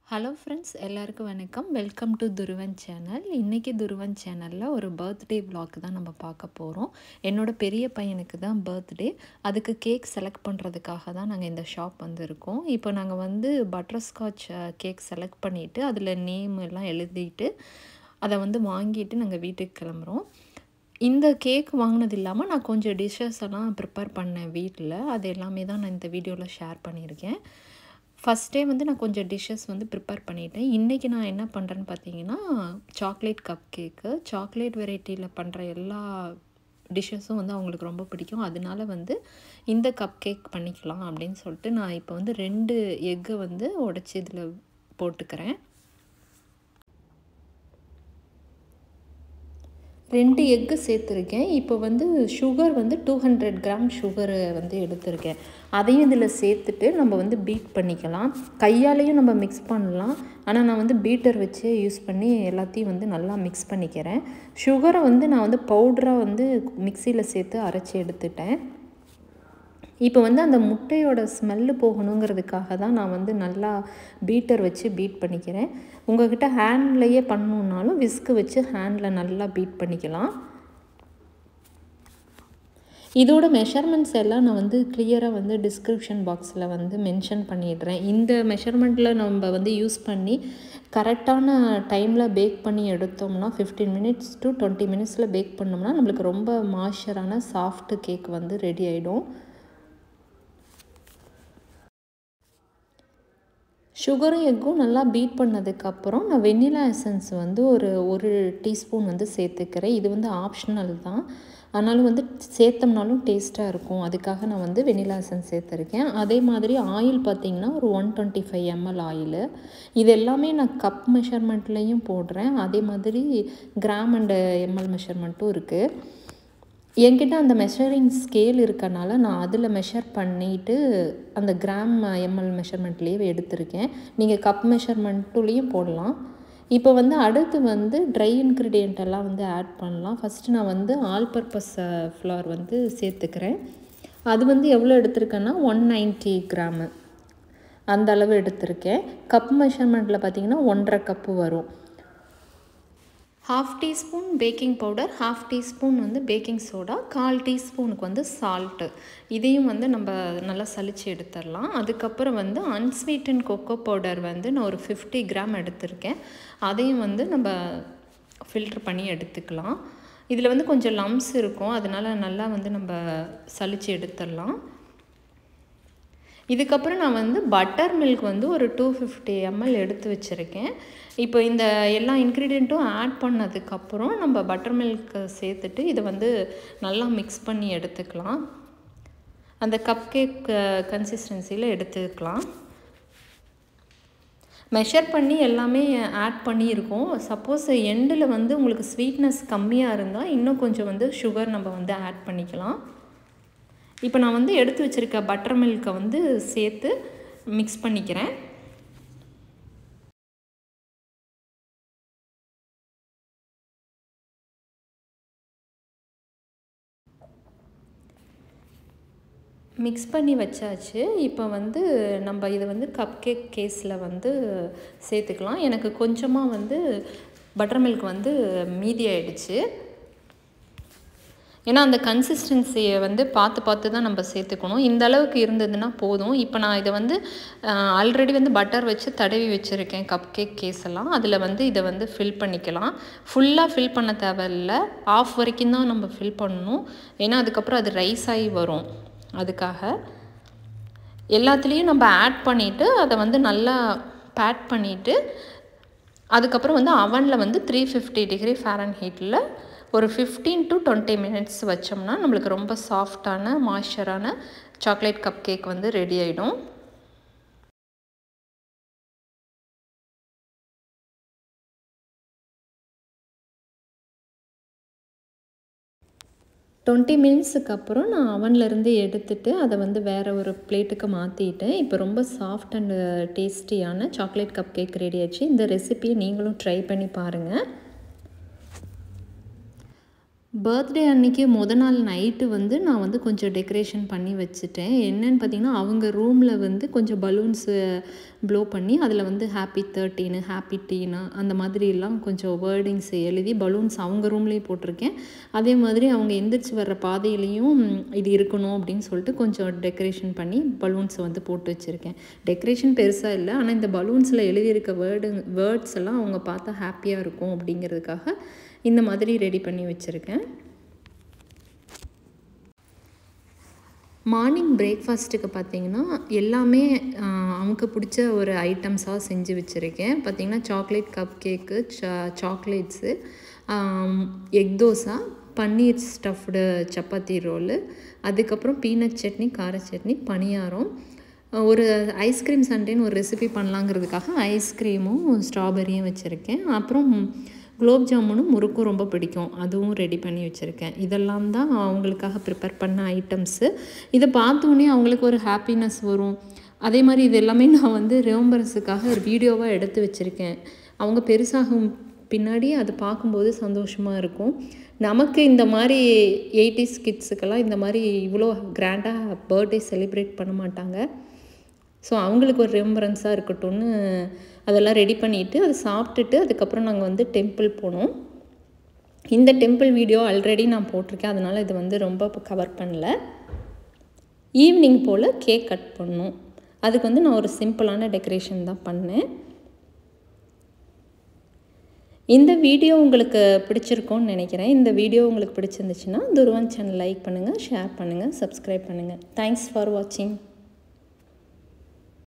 hello friends எல்லாருக்கும் வணக்கம் welcome to Dhruvan channel இன்றைக்கி துருவன் சேனலில் ஒரு பர்த்டே vlog தான் நம்ம பார்க்க போகிறோம் என்னோடய பெரிய பையனுக்கு தான் பர்த்டே அதுக்கு கேக் செலக்ட் பண்ணுறதுக்காக தான் நாங்கள் இந்த ஷாப் வந்திருக்கோம் இப்போ நாங்கள் வந்து பட்டர்ஸ்காட்ச் கேக் செலக்ட் பண்ணிவிட்டு அதில் நேம் எல்லாம் எழுதிட்டு அதை வந்து வாங்கிட்டு நாங்கள் வீட்டுக்கு கிளம்புறோம் இந்த கேக் வாங்கினது இல்லாமல் நான் கொஞ்சம் டிஷ்ஷஸ் எல்லாம் ப்ரிப்பேர் பண்ணேன் வீட்டில் அது எல்லாமே தான் நான் இந்த வீடியோவில் ஷேர் பண்ணியிருக்கேன் ஃபஸ்ட்டே வந்து நான் கொஞ்சம் டிஷ்ஷஸ் வந்து ப்ரிப்பேர் பண்ணிட்டேன் இன்றைக்கி நான் என்ன பண்ணுறேன்னு பார்த்தீங்கன்னா சாக்லேட் கப் கேக்கு சாக்லேட் வெரைட்டியில் பண்ணுற எல்லா டிஷ்ஷஸும் வந்து அவங்களுக்கு ரொம்ப பிடிக்கும் அதனால வந்து இந்த கப் கேக் பண்ணிக்கலாம் அப்படின்னு சொல்லிட்டு நான் இப்போ வந்து ரெண்டு எக்கை வந்து உடச்சி இதில் போட்டுக்கிறேன் ரெண்டு எக்கு சேர்த்துருக்கேன் இப்போ வந்து சுகர் வந்து டூ ஹண்ட்ரட் கிராம் சுகரு வந்து எடுத்திருக்கேன் அதையும் இதில் சேர்த்துட்டு நம்ம வந்து பீட் பண்ணிக்கலாம் கையாலேயும் நம்ம மிக்ஸ் பண்ணலாம் ஆனால் நான் வந்து பீட்டர் வச்சு யூஸ் பண்ணி எல்லாத்தையும் வந்து நல்லா மிக்ஸ் பண்ணிக்கிறேன் சுகரை வந்து நான் வந்து பவுடராக வந்து மிக்சியில் சேர்த்து அரைச்சி எடுத்துட்டேன் இப்போ வந்து அந்த முட்டையோட ஸ்மெல்லு போகணுங்கிறதுக்காக தான் நான் வந்து நல்லா பீட்டர் வச்சு பீட் பண்ணிக்கிறேன் உங்கள்கிட்ட ஹேண்ட்லேயே பண்ணணுன்னாலும் விஸ்க்கு வச்சு ஹேண்டில் நல்லா பீட் பண்ணிக்கலாம் இதோட மெஷர்மெண்ட்ஸ் எல்லாம் நான் வந்து கிளியராக வந்து டிஸ்கிரிப்ஷன் பாக்ஸில் வந்து மென்ஷன் பண்ணிடுறேன் இந்த மெஷர்மெண்ட்டில் நம்ம வந்து யூஸ் பண்ணி கரெக்டான டைமில் பேக் பண்ணி எடுத்தோம்னா ஃபிஃப்டீன் மினிட்ஸ் டு டுவெண்ட்டி மினிட்ஸில் பேக் பண்ணோம்னா நம்மளுக்கு ரொம்ப மாய்ஸ்சரான சாஃப்ட் கேக் வந்து ரெடி ஆகிடும் சுகரும் எக்கும் நல்லா பீட் பண்ணதுக்கப்புறம் நான் வெண்ணிலா எசன்ஸ் வந்து ஒரு ஒரு டீஸ்பூன் வந்து சேர்த்துக்கிறேன் இது வந்து ஆப்ஷனல் தான் ஆனாலும் வந்து சேர்த்தோம்னாலும் டேஸ்ட்டாக இருக்கும் அதுக்காக நான் வந்து வெண்ணிலா எசன்ஸ் சேர்த்துருக்கேன் அதே மாதிரி ஆயில் பார்த்திங்கன்னா ஒரு one twenty five ml oil இது எல்லாமே நான் கப் மெஷர்மெண்ட்லேயும் போடுறேன் அதே மாதிரி கிராம் அண்டு எம்எல் மெஷர்மெண்ட்டும் இருக்குது என்கிட்ட அந்த மெஷரிங் ஸ்கேல் இருக்கனால நான் அதில் மெஷர் பண்ணிவிட்டு அந்த கிராம் எம்எல் மெஷர்மெண்ட்லேயே எடுத்திருக்கேன் நீங்கள் கப் மெஷர்மெண்ட்டுலேயும் போடலாம் இப்போ வந்து அடுத்து வந்து ட்ரை இன்க்ரீடியண்ட் எல்லாம் வந்து ஆட் பண்ணலாம் ஃபஸ்ட்டு நான் வந்து ஆல் பர்பஸ் ஃப்ளவர் வந்து சேர்த்துக்கிறேன் அது வந்து எவ்வளோ எடுத்திருக்கேன்னா ஒன் நைன்ட்டி கிராமு அந்த அளவு எடுத்திருக்கேன் கப் மெஷர்மெண்ட்டில் பார்த்திங்கன்னா ஒன்றரை கப்பு வரும் half teaspoon baking powder half teaspoon வந்து பேக்கிங் சோடா கால் டீஸ்பூனுக்கு வந்து சால்ட்டு இதையும் வந்து நம்ம நல்லா சளிச்சு எடுத்துடலாம் அதுக்கப்புறம் வந்து அன்ஸ்வீட்டன் கொக்கோ பவுடர் வந்து நான் ஒரு ஃபிஃப்டி கிராம் எடுத்திருக்கேன் அதையும் வந்து நம்ம ஃபில்ட்ரு பண்ணி எடுத்துக்கலாம் இதில் வந்து கொஞ்சம் லம்ஸ் இருக்கும் அதனால் நல்லா வந்து நம்ம சளிச்சு எடுத்துடலாம் இதுக்கப்புறம் நான் வந்து பட்டர் மில்க் வந்து ஒரு டூ ஃபிஃப்டி எம்எல் எடுத்து வச்சுருக்கேன் இப்போ இந்த எல்லா இன்க்ரீடியண்ட்டும் ஆட் பண்ணதுக்கப்புறம் நம்ம பட்டர் மில்க் சேர்த்துட்டு இதை வந்து நல்லா மிக்ஸ் பண்ணி எடுத்துக்கலாம் அந்த கப் கேக் கன்சிஸ்டன்சியில் எடுத்துக்கலாம் மெஷர் பண்ணி எல்லாமே ஆட் பண்ணியிருக்கோம் சப்போஸ் எண்டில் வந்து உங்களுக்கு ஸ்வீட்னஸ் கம்மியாக இருந்தால் இன்னும் கொஞ்சம் வந்து சுகர் நம்ம வந்து ஆட் பண்ணிக்கலாம் இப்போ நான் வந்து எடுத்து வச்சுருக்க பட்டர் மில்கை வந்து சேர்த்து மிக்ஸ் பண்ணிக்கிறேன் மிக்ஸ் பண்ணி வச்சாச்சு இப்போ வந்து நம்ம இதை வந்து கப் கேக் கேஸில் வந்து சேர்த்துக்கலாம் எனக்கு கொஞ்சமாக வந்து பட்டர் மில்க் வந்து மீதி ஆயிடுச்சு ஏன்னா அந்த கன்சிஸ்டன்சியை வந்து பார்த்து பார்த்து தான் நம்ம சேர்த்துக்கணும் இந்த அளவுக்கு இருந்ததுன்னா போதும் இப்போ நான் இதை வந்து ஆல்ரெடி வந்து பட்டர் வச்சு தடவி வச்சுருக்கேன் கப் கேக் கேஸ் எல்லாம் அதில் வந்து இதை வந்து ஃபில் பண்ணிக்கலாம் ஃபுல்லாக ஃபில் பண்ண தேவையில்ல ஆஃப் வரைக்கும் தான் நம்ம ஃபில் பண்ணணும் ஏன்னா அதுக்கப்புறம் அது ரைஸ் ஆகி வரும் அதுக்காக எல்லாத்துலேயும் நம்ம ஆட் பண்ணிவிட்டு அதை வந்து நல்லா பேட் பண்ணிவிட்டு அதுக்கப்புறம் வந்து அவனில் வந்து த்ரீ ஃபிஃப்டி டிகிரி ஃபேரன் ஹீட்டில் ஒரு ஃபிஃப்டீன் டு டுவெண்ட்டி மினிட்ஸ் வச்சோம்னா நம்மளுக்கு ரொம்ப சாஃப்டான மாய்ஸ்சரான சாக்லேட் கப் கேக் வந்து ரெடி ஆகிடும் டுவெண்ட்டி மினிட்ஸுக்கு அப்புறம் நான் அவன்லேருந்து எடுத்துகிட்டு அதை வந்து வேறு ஒரு பிளேட்டுக்கு மாற்றிட்டேன் இப்போ ரொம்ப சாஃப்ட் அண்டு டேஸ்டியான சாக்லேட் கப் கேக் ரெடி ஆச்சு இந்த ரெசிபியை நீங்களும் ட்ரை பண்ணி பாருங்கள் பர்த்டே அன்னைக்கு முத நாள் நைட்டு வந்து நான் வந்து கொஞ்சம் டெக்கரேஷன் பண்ணி வச்சுட்டேன் என்னன்னு பார்த்தீங்கன்னா அவங்க ரூமில் வந்து கொஞ்சம் பலூன்ஸு ப்ளோ பண்ணி அதில் வந்து ஹாப்பி தேர்ட்டீனு ஹாப்பி டீனு அந்த மாதிரிலாம் கொஞ்சம் வேர்டிங்ஸ் எழுதி பலூன்ஸ் அவங்க ரூம்லேயும் போட்டிருக்கேன் அதே மாதிரி அவங்க எந்திரிச்சு வர்ற பாதையிலையும் இது இருக்கணும் அப்படின்னு சொல்லிட்டு கொஞ்சம் டெக்கரேஷன் பண்ணி பலூன்ஸை வந்து போட்டு வச்சுருக்கேன் டெக்கரேஷன் பெருசாக இல்லை ஆனால் இந்த பலூன்ஸில் எழுதியிருக்க வேர்டு வேர்ட்ஸ் எல்லாம் அவங்க பார்த்தா ஹாப்பியாக இருக்கும் அப்படிங்கிறதுக்காக இந்த மாதிரி ரெடி பண்ணி வச்சுருக்கேன் மார்னிங் பிரேக்ஃபாஸ்ட்டுக்கு பார்த்தீங்கன்னா எல்லாமே அவங்களுக்கு பிடிச்ச ஒரு ஐட்டம்ஸாக செஞ்சு வச்சுருக்கேன் பார்த்திங்கன்னா chocolate cup cake chocolates egg dosa paneer stuffed chapati roll அதுக்கப்புறம் பீனட் சட்னி கார சட்னி பணியாரம் ஒரு ஐஸ்கிரீம் சண்டேன்னு ஒரு ரெசிபி பண்ணலாங்கிறதுக்காக ஐஸ்கிரீமும் ஸ்ட்ராபெரியும் வச்சுருக்கேன் அப்புறம் குலோப் ஜாமுனும் முறுக்கும் ரொம்ப பிடிக்கும் அதுவும் ரெடி பண்ணி வச்சுருக்கேன் இதெல்லாம் தான் அவங்களுக்காக ப்ரிப்பேர் பண்ண ஐட்டம்ஸு இதை பார்த்தோன்னே அவங்களுக்கு ஒரு ஹாப்பினஸ் வரும் அதே மாதிரி இது எல்லாமே நான் வந்து ரிவம்பரஸுக்காக ஒரு வீடியோவாக எடுத்து வச்சுருக்கேன் அவங்க பெருசாகும் பின்னாடி அது பார்க்கும்போது சந்தோஷமாக இருக்கும் நமக்கு இந்த மாதிரி எயிட்டிஸ் கிட்ஸுக்கெல்லாம் இந்த மாதிரி இவ்வளோ கிராண்டாக பர்த்டே செலிப்ரேட் பண்ண மாட்டாங்க ஸோ அவங்களுக்கு ஒரு ரெம்பரன்ஸாக இருக்கட்டும்னு அதெல்லாம் ரெடி பண்ணிவிட்டு அதை சாப்பிட்டுட்டு அதுக்கப்புறம் நாங்கள் வந்து டெம்பிள் போனோம் இந்த டெம்பிள் வீடியோ ஆல்ரெடி நான் போட்டிருக்கேன் அதனால் இது வந்து ரொம்ப கவர் பண்ணல ஈவினிங் போல் கேக் கட் பண்ணோம் அதுக்கு வந்து நான் ஒரு சிம்பிளான டெக்கரேஷன் தான் பண்ணேன் இந்த வீடியோ உங்களுக்கு பிடிச்சிருக்கோன்னு நினைக்கிறேன் இந்த வீடியோ உங்களுக்கு பிடிச்சிருந்துச்சுன்னா துருவன் சேனல் லைக் பண்ணுங்கள் ஷேர் பண்ணுங்கள் சப்ஸ்கிரைப் பண்ணுங்கள் தேங்க்ஸ் ஃபார் வாட்சிங்